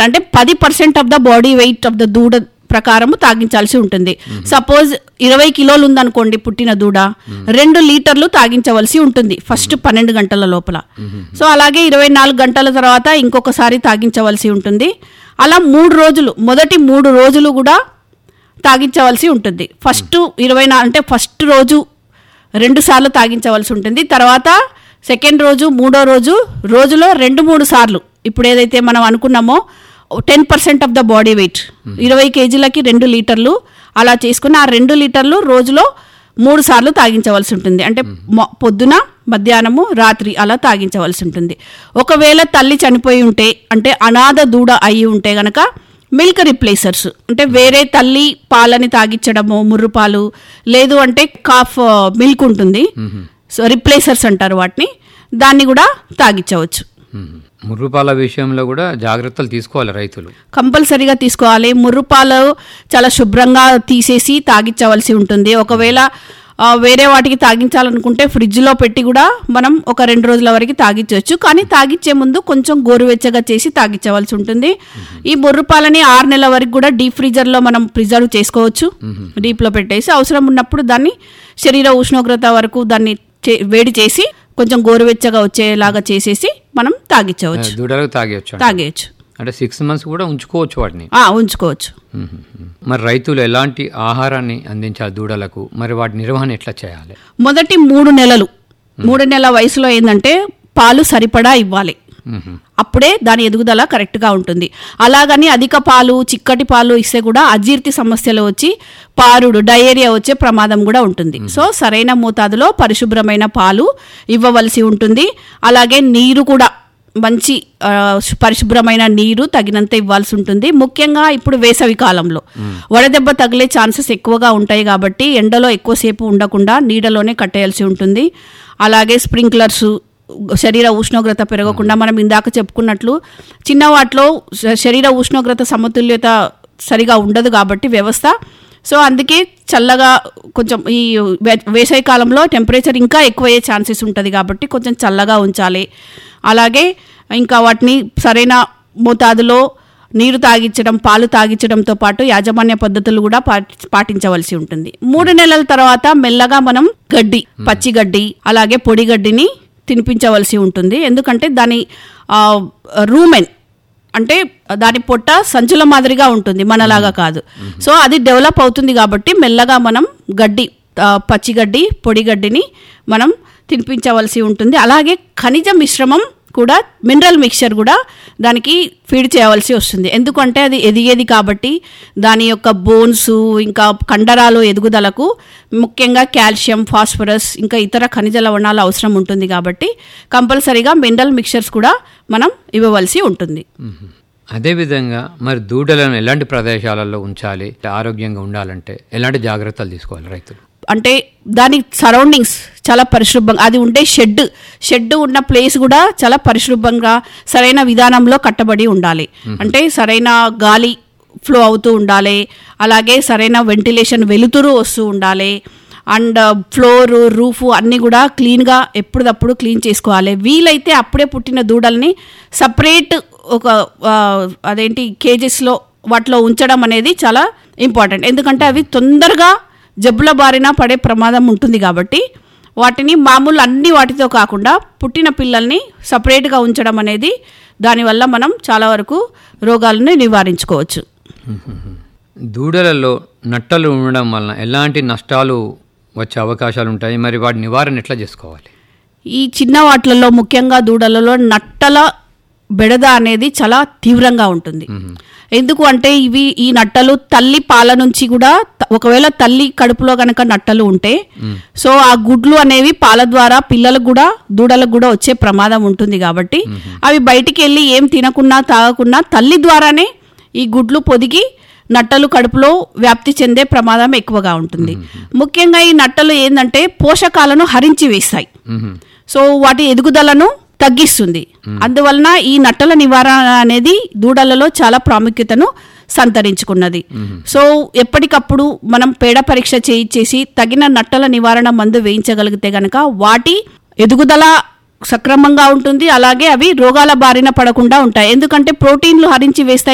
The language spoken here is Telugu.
అంటే పది percent of the body weight of the దూడ ప్రకారము తాగించాల్సి ఉంటుంది సపోజ్ ఇరవై కిలోలు ఉందనుకోండి పుట్టిన దూడ రెండు లీటర్లు తాగించవలసి ఉంటుంది ఫస్ట్ పన్నెండు గంటల లోపల సో అలాగే ఇరవై నాలుగు గంటల తర్వాత ఇంకొకసారి తాగించవలసి ఉంటుంది అలా మూడు రోజులు మొదటి మూడు రోజులు కూడా తాగించవలసి ఉంటుంది ఫస్ట్ ఇరవై నా అంటే ఫస్ట్ రోజు రెండు సార్లు తాగించవలసి ఉంటుంది తర్వాత సెకండ్ రోజు మూడో రోజు రోజులో రెండు మూడు సార్లు ఇప్పుడు ఏదైతే మనం అనుకున్నామో ten percent of the body weight ఇరవై కేజీలకి రెండు లీటర్లు అలా చేసుకుని ఆ రెండు లీటర్లు రోజులో మూడు సార్లు తాగించవలసి ఉంటుంది అంటే మొ- పొద్దున మధ్యాహ్నము రాత్రి అలా తాగించవలసి ఉంటుంది ఒకవేళ తల్లి చనిపోయి ఉంటే అంటే అనాథ దూడ అయి ఉంటే గనక మిల్క్ రిప్లేసర్స్ అంటే వేరే తల్లి పాలని తాగించడము ముర్రు పాలు లేదు అంటే కాఫ్ మిల్క్ ఉంటుంది సో రిప్లేసర్స్ అంటారు వాటిని దాన్ని కూడా తాగించవచ్చు మ్మ్. ముర్రుపాల విషయంలో కూడా జాగ్రత్తలు తీసుకోవాలి రైతులు కంపల్సరీగా తీసుకోవాలి ముర్రుపాలు చాలా శుభ్రంగా తీసేసి తాగించవలసి ఉంటుంది ఒకవేళ ఆ, వేరే వాటికి తాగించాలనుకుంటే ఫ్రిడ్జ్లో పెట్టి కూడా మనం ఒక రెండు రోజుల వరకు తాగించవచ్చు కానీ తాగించే ముందు కొంచెం గోరువెచ్చగా చేసి తాగించవలసి ఉంటుంది ఈ ముర్రుపాలని ఆరు నెలల వరకు కూడా డీప్ ఫ్రీజర్లో మనం ప్రిజర్వ్ చేసుకోవచ్చు డీప్లో పెట్టేసి అవసరం ఉన్నప్పుడు దాన్ని శరీర ఉష్ణోగ్రత వరకు దాన్ని చే- వేడి చేసి కొంచెం గోరువెచ్చగా వచ్చేలాగా చేసేసి మనం తాగించవచ్చు దూడలకు తాగేయచ్చు తాగేయచ్చు అంటే సిక్స్ మంత్స్ కూడా ఉంచుకోవచ్చు వాటిని ఆ, ఉంచుకోవచ్చు మ్మ్. మరి రైతులు ఎలాంటి ఆహారాన్ని అందించాలి దూడలకు మరి వాటి నిర్వహణ ఎట్లా చేయాలి మొదటి మూడు నెలలు మూడు నెలల వయసులో ఏంటంటే పాలు సరిపడా ఇవ్వాలి మ్మ్. అప్పుడే దాని ఎదుగుదల కరెక్ట్గా ఉంటుంది అలాగని అధిక పాలు చిక్కటి పాలు ఇస్తే కూడా అజీర్తి సమస్యలు వచ్చి పారుడు డయేరియా వచ్చే ప్రమాదం కూడా ఉంటుంది సో సరైన మోతాదులో పరిశుభ్రమైన పాలు ఇవ్వవలసి ఉంటుంది అలాగే నీరు కూడా మంచి ఆ, పరిశుభ్రమైన నీరు తగినంత ఇవ్వాల్సి ఉంటుంది ముఖ్యంగా ఇప్పుడు వేసవి కాలంలో వడదెబ్బ తగిలే ఛాన్సెస్ ఎక్కువగా ఉంటాయి కాబట్టి ఎండలో ఎక్కువసేపు ఉండకుండా నీడలోనే కట్టేయాల్సి ఉంటుంది అలాగే స్ప్రింక్లర్స్ శరీర ఉష్ణోగ్రత పెరగకుండా మనం ఇందాక చెప్పుకున్నట్లు చిన్న వాటిలో శ- శరీర ఉష్ణోగ్రత సమతుల్యత సరిగా ఉండదు కాబట్టి వ్యవస్థ సో అందుకే చల్లగా కొంచెం ఈ వే- వేసవి కాలంలో టెంపరేచర్ ఇంకా ఎక్కువయ్యే ఛాన్సెస్ ఉంటుంది కాబట్టి కొంచెం చల్లగా ఉంచాలి అలాగే ఇంకా వాటిని సరైన మోతాదులో నీరు తాగించడం పాలు తాగించడంతో పాటు యాజమాన్య పద్ధతులు కూడా పాటి- పాటించవలసి ఉంటుంది మూడు నెలల తర్వాత మెల్లగా మనం గడ్డి పచ్చి గడ్డి అలాగే పొడి గడ్డిని తినిపించవలసి ఉంటుంది ఎందుకంటే దాని ఆ, రూమెన్ అంటే దాని పొట్ట సంచుల మాదిరిగా ఉంటుంది మనలాగా కాదు సో అది డెవలప్ అవుతుంది కాబట్టి మెల్లగా మనం గడ్డి ఆ, పచ్చి గడ్డి పొడి గడ్డిని మనం తినిపించవలసి ఉంటుంది అలాగే ఖనిజ మిశ్రమం కూడా మినరల్ మిక్చర్ కూడా దానికి ఫీడ్ చేయవలసి వస్తుంది ఎందుకంటే అది ఎదిగేది కాబట్టి దాని యొక్క బోన్స్ ఇంకా కండరాలు ఎదుగుదలకు ముఖ్యంగా కాల్షియం ఫాస్ఫరస్ ఇంకా ఇతర ఖనిజ లవణాలు అవసరం ఉంటుంది కాబట్టి కంపల్సరీగా మినరల్ మిక్చర్స్ కూడా మనం ఇవ్వవలసి ఉంటుంది మ్మ్. అదేవిధంగా మరి దూడలను ఎలాంటి ప్రదేశాలలో ఉంచాలి ఆరోగ్యంగా ఉండాలంటే ఎలాంటి జాగ్రత్తలు తీసుకోవాలి రైతులు అంటే దాని సరౌండింగ్స్ చాలా పరిశుభ్రంగా అది ఉండే షెడ్ షెడ్ ఉన్న ప్లేస్ కూడా చాలా పరిశుభ్రంగా సరైన విధానంలో కట్టబడి ఉండాలి అంటే సరైన గాలి ఫ్లో అవుతూ ఉండాలి అలాగే సరైన వెంటిలేషన్ వెలుతురు వస్తూ ఉండాలి అండ్ ఫ్లోర్ రూఫ్ అన్నీ కూడా క్లీన్గా ఎప్పటికప్పుడు క్లీన్ చేసుకోవాలి వీలైతే అప్పుడే పుట్టిన దూడల్ని సపరేట్ ఒక ఆ, అదేంటి కేజెస్లో వాటిలో ఉంచడం అనేది చాలా ఇంపార్టెంట్ ఎందుకంటే అవి తొందరగా జబ్బుల బారిన పడే ప్రమాదం ఉంటుంది కాబట్టి వాటిని మామూలు అన్ని వాటితో కాకుండా పుట్టిన పిల్లల్ని సపరేట్గా ఉంచడం అనేది దానివల్ల మనం చాలా వరకు రోగాలను నివారించుకోవచ్చు దూడలలో నట్టలు ఉండడం వలన ఎలాంటి నష్టాలు వచ్చే అవకాశాలు ఉంటాయి మరి వాటి నివారణ ఎట్లా చేసుకోవాలి ఈ చిన్న వాటిలలో ముఖ్యంగా దూడలలో నట్టల బెడద అనేది చాలా తీవ్రంగా ఉంటుంది ఎందుకు అంటే ఇవి ఈ నట్టలు తల్లి పాల నుంచి కూడా త- ఒకవేళ తల్లి కడుపులో గనక నట్టలు ఉంటే సో ఆ గుడ్లు అనేవి పాల ద్వారా పిల్లలకు కూడా దూడలకు కూడా వచ్చే ప్రమాదం ఉంటుంది కాబట్టి అవి బయటికి వెళ్ళి ఏం తినకున్నా తాగకున్నా తల్లి ద్వారానే ఈ గుడ్లు పొదిగి నట్టలు కడుపులో వ్యాప్తి చెందే ప్రమాదం ఎక్కువగా ఉంటుంది ముఖ్యంగా ఈ నట్టలు ఏంటంటే పోషకాలను హరించి వేస్తాయి మ్మ్. సో వాటి ఎదుగుదలను తగ్గిస్తుంది అందువలన ఈ నట్టల నివారణ అనేది దూడలలో చాలా ప్రాముఖ్యతను సంతరించుకున్నది సో ఎప్పటికప్పుడు మనం పేడ పరీక్ష చేయించేసి తగిన నట్టల నివారణ మందు వేయించగలిగితే గనక వాటి ఎదుగుదల సక్రమంగా ఉంటుంది అలాగే అవి రోగాల బారిన పడకుండా ఉంటాయి ఎందుకంటే ప్రోటీన్లు హరించి వేస్తాయి